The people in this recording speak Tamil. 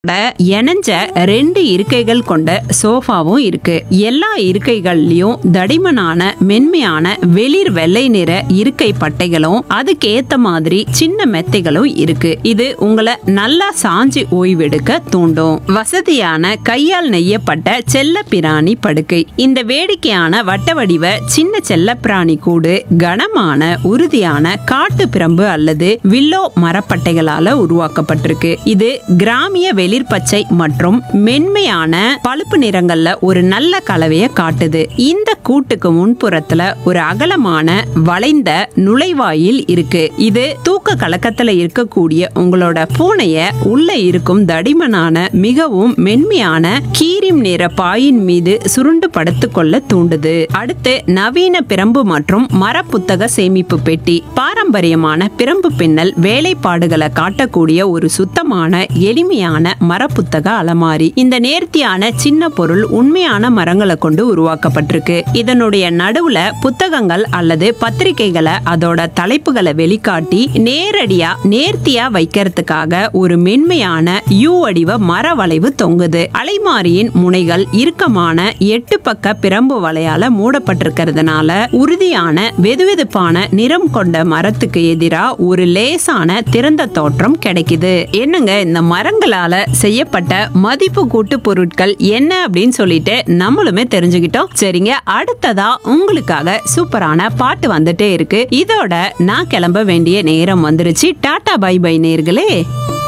இணைஞ்ச ரெண்டு இருக்கைகள் கொண்ட சோஃபாவும் இருக்கு எல்லா இருக்கைகள்லயும் தடிமனான மென்மையான வெளிர் வெள்ளை நிற இருக்கை பட்டைகளும் அதுக்கேத்த மாதிரி சின்ன மெத்தைகளும் இருக்கு இது உங்களை நல்லா சாஞ்சி ஓய்வெடுக்க தூண்டும் வசதியான கையால் நெய்யப்பட்ட செல்ல பிராணி படுக்கை இந்த வேடிக்கையான வட்ட வடிவ சின்ன செல்ல பிராணி கூடு கனமான உறுதியான காட்டு பிரம்பு அல்லது வில்லோ மரப்பட்டைகளால உருவாக்கப்பட்டிருக்கு இது கிராமிய வெளிர் பச்சை மற்றும் மென்மையான பழுப்பு நிறங்கள்ல ஒரு நல்ல கலவையை காட்டுது இந்த கூட்டுக்கு முன்புறத்துல ஒரு அகலமான வளைந்த நுழைவாயில் இருக்கு இது தூக்க கலக்கத்துல இருக்கக்கூடிய உங்களோட பூனைய உள்ள இருக்கும் தடிமனான மிகவும் மென்மையான கீரிம் நிற பாயின் மீது சுருண்டு படுத்துக்கொள்ள தூண்டுது அடுத்து நவீன பிரம்பு மற்றும் மரப்புத்தக சேமிப்பு பெட்டி பாரம்பரியமான பிரம்பு பின்னல் வேலைப்பாடுகளை காட்டக்கூடிய ஒரு சுத்தமான எளிமையான மரப்புத்தக அலமாரி இந்த நேர்த்தியான சின்ன பொருள் உண்மையான மரங்களை கொண்டு உருவாக்கப்பட்டிருக்கு இதனுடைய நடுவுல புத்தகங்கள் அல்லது பத்திரிகைகளை அதோட தலைப்புகளை வெளிக்காட்டி நேரடியா நேர்த்தியா வைக்கிறதுக்காக ஒரு மென்மையான யூ வடிவ மர வளைவு தொங்குது அலைமாரியின் முனைகள் இறுக்கமான எட்டு பக்க பிரம்பு வலையால மூடப்பட்டிருக்கிறதுனால உறுதியான வெதுவெதுப்பான நிறம் கொண்ட மரத்துக்கு எதிரா ஒரு லேசான திறந்த தோற்றம் கிடைக்குது என்னங்க இந்த மரங்களால செய்யப்பட்ட மதிப்பு கூட்டு பொருட்கள் என்ன அப்படின்னு சொல்லிட்டு நம்மளுமே தெரிஞ்சுக்கிட்டோம் சரிங்க அடுத்ததா உங்களுக்காக சூப்பரான பாட்டு வந்துட்டே இருக்கு இதோட நான் கிளம்ப வேண்டிய நேரம் வந்துருச்சு டாடா பை பை நேர்களே